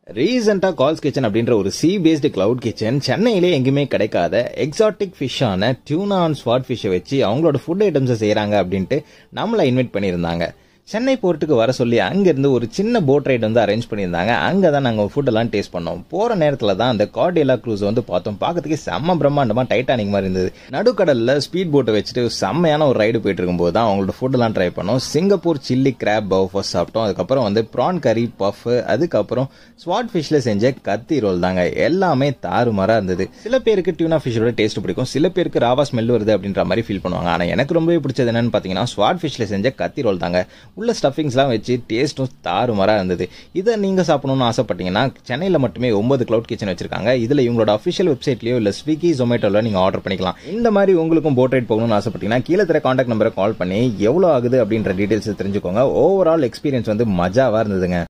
ரீசெண்டா calls kitchen அப்படின்ற ஒரு சி பேஸ்டு கிளவுட் கிச்சன் சென்னையிலே எங்கேயுமே கிடைக்காத எக்ஸாட்டிக் ஃபிஷ்ஷான டியூனா அண்ட் ஸ்வாட் ஃபிஷ்ஷை வச்சு அவங்களோட ஃபுட் ஐட்டம்ஸை செய்கிறாங்க அப்படின்ட்டு நம்மளை இன்வைட் பண்ணியிருந்தாங்க சென்னை போர்ட்டுக்கு வர சொல்லி அங்கேருந்து ஒரு சின்ன போட் ரைடு வந்து அரேஞ்ச் பண்ணியிருந்தாங்க அங்கே தான் நாங்கள் ஃபுட்டெல்லாம் டேஸ்ட் பண்ணோம் போகிற நேரத்தில் தான் அந்த கார்டியலா க்ரூஸ் வந்து பார்த்தோம் பார்க்கறதுக்கு செம்ம பிரம்மாண்டமாக டைட்டானிக் மாதிரி இருந்தது நடுக்கடலில் ஸ்பீட் போட்டை வச்சுட்டு செம்மையான ஒரு ரைடு போயிட்டு இருக்கும்போது தான் அவங்களோட ஃபுட்டெல்லாம் ட்ரை பண்ணோம் Singapore chilli crab bao first சாப்பிட்டோம் அதுக்கப்புறம் வந்து ப்ரான் கறி பஃப் அதுக்கப்புறம் ஸ்வாட் ஃபிஷ்ல செஞ்ச கத்தி ரோல் தாங்க எல்லாமே தாறுமாறா இருந்தது சில பேருக்கு டியூனா ஃபிஷ்ஷோட டேஸ்ட் பிடிக்கும் சில பேருக்கு ராவா ஸ்மெல் வருது அப்படின்ற மாதிரி ஃபீல் பண்ணுவாங்க ஆனால் எனக்கு ரொம்பவே பிடிச்சது என்னன்னு பார்த்தீங்கன்னா ஸ்வாட் ஃபிஷ்ல செஞ்ச கத்தி ரோல் தாங்க உள்ள ஸ்டஃபிங்ஸ்லாம் வச்சு டேஸ்ட்டும் தாறுமாறா இருந்தது இதை நீங்கள் சாப்பிடணும்னு ஆசைப்பட்டீங்கன்னா சென்னையில் மட்டுமே ஒன்பது கிளவுட் கிச்சன் வச்சிருக்காங்க இதில் இவங்களோட அஃபிஷியல் வெப்சைட்லையோ இல்லை ஸ்விக்கி ஜொமேட்டோவில் நீங்கள் ஆர்டர் பண்ணிக்கலாம் இந்த மாதிரி உங்களுக்கும் போட் ரைட் போகணும்னு ஆசைப்பட்டீங்கன்னா கீழே தர காண்டாக்ட் நம்பரை கால் பண்ணி எவ்வளோ ஆகுது அப்படின்ற டீட்டெயில்ஸ் தெரிஞ்சுக்கோங்க ஓவரால் எக்ஸ்பீரியன்ஸ் வந்து மஜாவாக இருந்ததுங்க